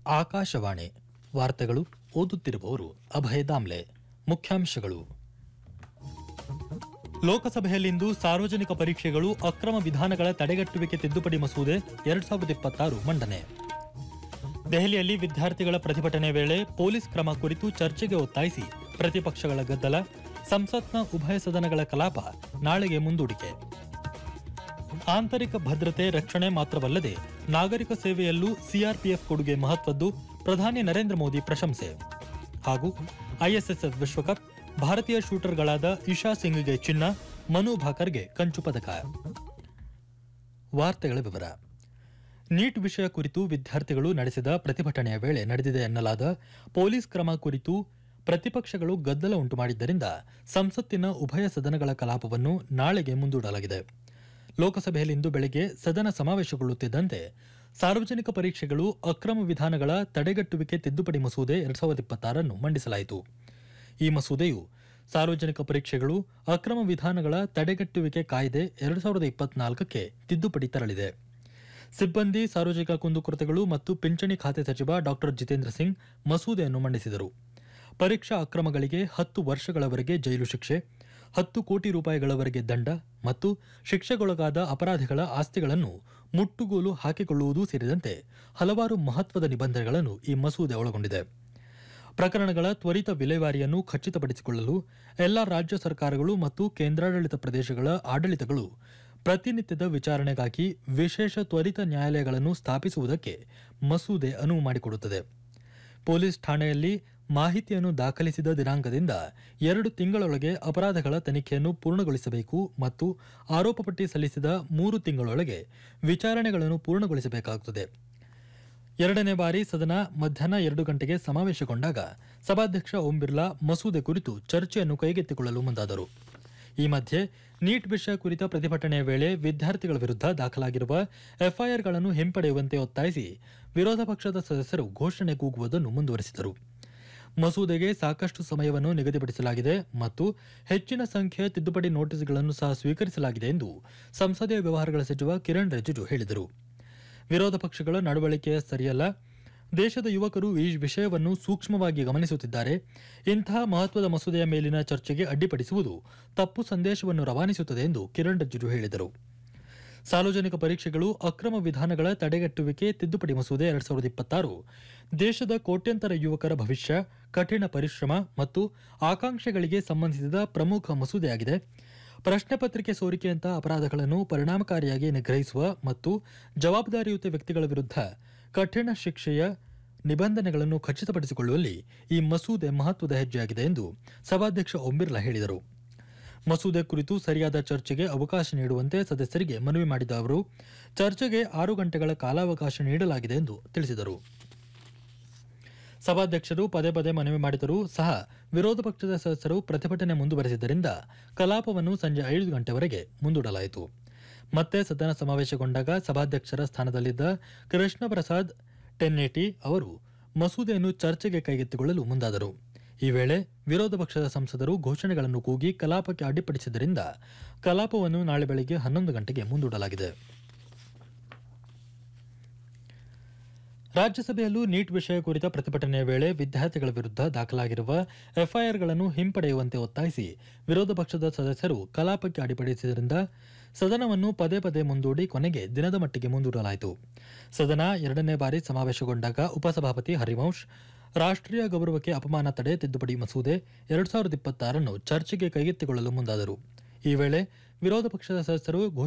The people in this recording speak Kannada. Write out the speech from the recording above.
ಆಕಾಶವಾಣಿ ವಾರ್ತೆಗಳು ಓದುತ್ತಿರುವವರು ಅಭಯ ದಾಮ್ಲೆ ಮುಖ್ಯಾಂಶಗಳು ಲೋಕಸಭೆಯಲ್ಲಿಂದು ಸಾರ್ವಜನಿಕ ಪರೀಕ್ಷೆಗಳು ಅಕ್ರಮ ವಿಧಾನಗಳ ತಡೆಗಟ್ಟುವಿಕೆ ತಿದ್ದುಪಡಿ ಮಸೂದೆ ಎರಡ್ ಸಾವಿರದ ಇಪ್ಪತ್ತಾರು ಮಂಡನೆ ದೆಹಲಿಯಲ್ಲಿ ವಿದ್ಯಾರ್ಥಿಗಳ ಪ್ರತಿಭಟನೆ ವೇಳೆ ಪೊಲೀಸ್ ಕ್ರಮ ಕುರಿತು ಚರ್ಚೆಗೆ ಒತ್ತಾಯಿಸಿ ಪ್ರತಿಪಕ್ಷಗಳ ಗದ್ದಲ ಸಂಸತ್ನ ಉಭಯ ಸದನಗಳ ಕಲಾಪ ನಾಳೆಗೆ ಮುಂದೂಡಿಕೆ ಆಂತರಿಕ ಭದ್ರತೆ ರಕ್ಷಣೆ ಮಾತ್ರವಲ್ಲದೆ ನಾಗರಿಕ ಸೇವೆಯಲ್ಲೂ ಸಿಆರ್ಪಿಎಫ್ ಕೊಡುಗೆ ಮಹತ್ವದ್ದು ಪ್ರಧಾನಿ ನರೇಂದ್ರ ಮೋದಿ ಪ್ರಶಂಸೆ ಹಾಗೂ ಐಎಸ್ಎಸ್ಎಫ್ ವಿಶ್ವಕಪ್ ಭಾರತೀಯ ಶೂಟರ್ಗಳಾದ ಇಶಾ ಸಿಂಗ್ಗೆ ಚಿನ್ನ ಮನು ಭಾಕರ್ಗೆ ಕಂಚು ಪದಕ ವಾರ್ತೆಗಳ ವಿವರ ನೀಟ್ ವಿಷಯ ಕುರಿತು ವಿದ್ಯಾರ್ಥಿಗಳು ನಡೆಸಿದ ಪ್ರತಿಭಟನೆಯ ವೇಳೆ ನಡೆದಿದೆ ಎನ್ನಲಾದ ಪೊಲೀಸ್ ಕ್ರಮ ಕುರಿತು ಪ್ರತಿಪಕ್ಷಗಳು ಗದ್ದಲ ಉಂಟುಮಾಡಿದ್ದರಿಂದ ಸಂಸತ್ತಿನ ಉಭಯ ಸದನಗಳ ಕಲಾಪವನ್ನು ನಾಳೆಗೆ ಮುಂದೂಡಲಾಗಿದೆ ಲೋಕಸಭೆಯಲ್ಲಿಂದು ಬೆಳಗ್ಗೆ ಸದನ ಸಮಾವೇಶಗೊಳ್ಳುತ್ತಿದ್ದಂತೆ ಸಾರ್ವಜನಿಕ ಪರೀಕ್ಷೆಗಳು ಅಕ್ರಮ ವಿಧಾನಗಳ ತಡೆಗಟ್ಟುವಿಕೆ ತಿದ್ದುಪಡಿ ಮಸೂದೆ ಎರಡ್ ಸಾವಿರದ ಇಪ್ಪತ್ತಾರನ್ನು ಮಂಡಿಸಲಾಯಿತು ಈ ಮಸೂದೆಯು ಸಾರ್ವಜನಿಕ ಪರೀಕ್ಷೆಗಳು ಅಕ್ರಮ ವಿಧಾನಗಳ ತಡೆಗಟ್ಟುವಿಕೆ ಕಾಯ್ದೆ ಎರಡ್ ಸಾವಿರದ ಇಪ್ಪತ್ನಾಲ್ಕಕ್ಕೆ ತಿದ್ದುಪಡಿ ತರಲಿದೆ ಸಿಬ್ಬಂದಿ ಸಾರ್ವಜನಿಕ ಕುಂದುಕೊರತೆಗಳು ಮತ್ತು ಪಿಂಚಣಿ ಖಾತೆ ಸಚಿವ ಡಾಕ್ಟರ್ ಜಿತೇಂದ್ರ ಸಿಂಗ್ ಮಸೂದೆಯನ್ನು ಮಂಡಿಸಿದರು ಪರೀಕ್ಷಾ ಅಕ್ರಮಗಳಿಗೆ ಹತ್ತು ವರ್ಷಗಳವರೆಗೆ ಜೈಲು ಶಿಕ್ಷೆ ಹತ್ತು ಕೋಟಿ ರೂಪಾಯಿಗಳವರೆಗೆ ದಂಡ ಮತ್ತು ಶಿಕ್ಷೆಗೊಳಗಾದ ಅಪರಾಧಿಗಳ ಆಸ್ತಿಗಳನ್ನು ಮುಟ್ಟುಗೋಲು ಹಾಕಿಕೊಳ್ಳುವುದೂ ಸೇರಿದಂತೆ ಹಲವಾರು ಮಹತ್ವದ ನಿಬಂಧನೆಗಳನ್ನು ಈ ಮಸೂದೆ ಒಳಗೊಂಡಿದೆ ಪ್ರಕರಣಗಳ ತ್ವರಿತ ವಿಲೇವಾರಿಯನ್ನು ಖಚಿತಪಡಿಸಿಕೊಳ್ಳಲು ಎಲ್ಲ ರಾಜ್ಯ ಸರ್ಕಾರಗಳು ಮತ್ತು ಕೇಂದ್ರಾಡಳಿತ ಪ್ರದೇಶಗಳ ಆಡಳಿತಗಳು ಪ್ರತಿನಿತ್ಯದ ವಿಚಾರಣೆಗಾಗಿ ವಿಶೇಷ ತ್ವರಿತ ನ್ಯಾಯಾಲಯಗಳನ್ನು ಸ್ಥಾಪಿಸುವುದಕ್ಕೆ ಮಸೂದೆ ಅನುವು ಮಾಡಿಕೊಡುತ್ತದೆ ಪೊಲೀಸ್ ಠಾಣೆಯಲ್ಲಿ ಮಾಹಿತಿಯನ್ನು ದಾಖಲಿಸಿದ ದಿನಾಂಕದಿಂದ ಎರಡು ತಿಂಗಳೊಳಗೆ ಅಪರಾಧಗಳ ತನಿಖೆಯನ್ನು ಪೂರ್ಣಗೊಳಿಸಬೇಕು ಮತ್ತು ಆರೋಪ ಪಟ್ಟಿ ಸಲ್ಲಿಸಿದ ಮೂರು ತಿಂಗಳೊಳಗೆ ವಿಚಾರಣೆಗಳನ್ನು ಪೂರ್ಣಗೊಳಿಸಬೇಕಾಗುತ್ತದೆ ಎರಡನೇ ಬಾರಿ ಸದನ ಮಧ್ಯಾಹ್ನ ಎರಡು ಗಂಟೆಗೆ ಸಮಾವೇಶಗೊಂಡಾಗ ಸಭಾಧ್ಯಕ್ಷ ಓಂ ಬಿರ್ಲಾ ಮಸೂದೆ ಕುರಿತು ಚರ್ಚೆಯನ್ನು ಕೈಗೆತ್ತಿಕೊಳ್ಳಲು ಮುಂದಾದರು ಈ ಮಧ್ಯೆ ನೀಟ್ ವಿಷಯ ಕುರಿತ ಪ್ರತಿಭಟನೆಯ ವೇಳೆ ವಿದ್ಯಾರ್ಥಿಗಳ ವಿರುದ್ಧ ದಾಖಲಾಗಿರುವ ಎಫ್ಐಆರ್ಗಳನ್ನು ಹಿಂಪಡೆಯುವಂತೆ ಒತ್ತಾಯಿಸಿ ವಿರೋಧ ಪಕ್ಷದ ಸದಸ್ಯರು ಘೋಷಣೆ ಕೂಗುವುದನ್ನು ಮುಂದುವರೆಸಿದರು ಮಸೂದೆಗೆ ಸಾಕಷ್ಟು ಸಮಯವನ್ನು ನಿಗದಿಪಡಿಸಲಾಗಿದೆ ಮತ್ತು ಹೆಚ್ಚಿನ ಸಂಖ್ಯೆಯ ತಿದ್ದುಪಡಿ ನೋಟಿಸ್ಗಳನ್ನು ಸಹ ಸ್ವೀಕರಿಸಲಾಗಿದೆ ಎಂದು ಸಂಸದೀಯ ವ್ಯವಹಾರಗಳ ಸಚಿವ ಕಿರಣ್ ರಿಜಿಜು ಹೇಳಿದರು ವಿರೋಧ ಪಕ್ಷಗಳ ನಡವಳಿಕೆ ಸರಿಯಲ್ಲ ದೇಶದ ಯುವಕರು ಈ ವಿಷಯವನ್ನು ಸೂಕ್ಷ್ಮವಾಗಿ ಗಮನಿಸುತ್ತಿದ್ದಾರೆ ಇಂತಹ ಮಹತ್ವದ ಮಸೂದೆಯ ಮೇಲಿನ ಚರ್ಚೆಗೆ ಅಡ್ಡಿಪಡಿಸುವುದು ತಪ್ಪು ಸಂದೇಶವನ್ನು ರವಾನಿಸುತ್ತದೆ ಎಂದು ಕಿರಣ್ ರಿಜಿಜು ಹೇಳಿದರು ಸಾರ್ವಜನಿಕ ಪರೀಕ್ಷೆಗಳು ಅಕ್ರಮ ವಿಧಾನಗಳ ತಡೆಗಟ್ಟುವಿಕೆ ತಿದ್ದುಪಡಿ ಮಸೂದೆ ಎರಡ್ ಸಾವಿರದ ಇಪ್ಪತ್ತಾರು ದೇಶದ ಕೋಟ್ಯಂತರ ಯುವಕರ ಭವಿಷ್ಯ ಕಠಿಣ ಪರಿಶ್ರಮ ಮತ್ತು ಆಕಾಂಕ್ಷೆಗಳಿಗೆ ಸಂಬಂಧಿಸಿದ ಪ್ರಮುಖ ಮಸೂದೆಯಾಗಿದೆ ಪ್ರಶ್ನೆ ಪತ್ರಿಕೆ ಸೋರಿಕೆಯಂತಹ ಅಪರಾಧಗಳನ್ನು ಪರಿಣಾಮಕಾರಿಯಾಗಿ ನಿಗ್ರಹಿಸುವ ಮತ್ತು ಜವಾಬ್ದಾರಿಯುತ ವ್ಯಕ್ತಿಗಳ ವಿರುದ್ಧ ಕಠಿಣ ಶಿಕ್ಷೆಯ ನಿಬಂಧನೆಗಳನ್ನು ಖಚಿತಪಡಿಸಿಕೊಳ್ಳುವಲ್ಲಿ ಈ ಮಸೂದೆ ಮಹತ್ವದ ಹೆಜ್ಜೆಯಾಗಿದೆ ಎಂದು ಸಭಾಧ್ಯಕ್ಷ ಓಂ ಬಿರ್ಲಾ ಹೇಳಿದರು ಮಸೂದೆ ಕುರಿತು ಸರಿಯಾದ ಚರ್ಚೆಗೆ ಅವಕಾಶ ನೀಡುವಂತೆ ಸದಸ್ಯರಿಗೆ ಮನವಿ ಮಾಡಿದ ಅವರು ಚರ್ಚೆಗೆ ಆರು ಗಂಟೆಗಳ ಕಾಲಾವಕಾಶ ನೀಡಲಾಗಿದೆ ಎಂದು ತಿಳಿಸಿದರು ಸಭಾಧ್ಯಕ್ಷರು ಪದೇ ಪದೇ ಮನವಿ ಮಾಡಿದರೂ ಸಹ ವಿರೋಧ ಪಕ್ಷದ ಸದಸ್ಯರು ಪ್ರತಿಭಟನೆ ಮುಂದುವರೆಸಿದ್ದರಿಂದ ಕಲಾಪವನ್ನು ಸಂಜೆ ಐದು ಗಂಟೆವರೆಗೆ ಮುಂದೂಡಲಾಯಿತು ಮತ್ತೆ ಸದನ ಸಮಾವೇಶಗೊಂಡಾಗ ಸಭಾಧ್ಯಕ್ಷರ ಸ್ಥಾನದಲ್ಲಿದ್ದ ಕೃಷ್ಣ ಪ್ರಸಾದ್ ಟೆನ್ನೇಟಿ ಅವರು ಮಸೂದೆಯನ್ನು ಚರ್ಚೆಗೆ ಕೈಗೆತ್ತಿಕೊಳ್ಳಲು ಮುಂದಾದರು ಈ ವೇಳೆ ವಿರೋಧ ಪಕ್ಷದ ಸಂಸದರು ಘೋಷಣೆಗಳನ್ನು ಕೂಗಿ ಕಲಾಪಕ್ಕೆ ಅಡ್ಡಿಪಡಿಸಿದ್ದರಿಂದ ಕಲಾಪವನ್ನು ನಾಳೆ ಬೆಳಗ್ಗೆ ಹನ್ನೊಂದು ಗಂಟೆಗೆ ಮುಂದೂಡಲಾಗಿದೆ ರಾಜ್ಯಸಭೆಯಲ್ಲೂ ನೀಟ್ ವಿಷಯ ಕುರಿತ ಪ್ರತಿಭಟನೆಯ ವೇಳೆ ವಿದ್ಯಾರ್ಥಿಗಳ ವಿರುದ್ಧ ದಾಖಲಾಗಿರುವ ಎಫ್ಐಆರ್ಗಳನ್ನು ಹಿಂಪಡೆಯುವಂತೆ ಒತ್ತಾಯಿಸಿ ವಿರೋಧ ಪಕ್ಷದ ಸದಸ್ಯರು ಕಲಾಪಕ್ಕೆ ಅಡ್ಡಿಪಡಿಸಿದ್ದರಿಂದ ಸದನವನ್ನು ಪದೇ ಪದೇ ಮುಂದೂಡಿ ಕೊನೆಗೆ ದಿನದ ಮಟ್ಟಿಗೆ ಮುಂದೂಡಲಾಯಿತು ಸದನ ಎರಡನೇ ಬಾರಿ ಸಮಾವೇಶಗೊಂಡಾಗ ಉಪಸಭಾಪತಿ ಹರಿವಂಶ್ ರಾಷ್ಟ್ರೀಯ ಗೌರವಕ್ಕೆ ಅಪಮಾನ ತಡೆ ತಿದ್ದುಪಡಿ ಮಸೂದೆ ಎರಡ್ ಸಾವಿರದ ಇಪ್ಪತ್ತಾರನ್ನು ಚರ್ಚೆಗೆ ಕೈಗೆತ್ತಿಕೊಳ್ಳಲು ಮುಂದಾದರು ಈ ವೇಳೆ ವಿರೋಧ ಪಕ್ಷದ ಸದಸ್ಯರು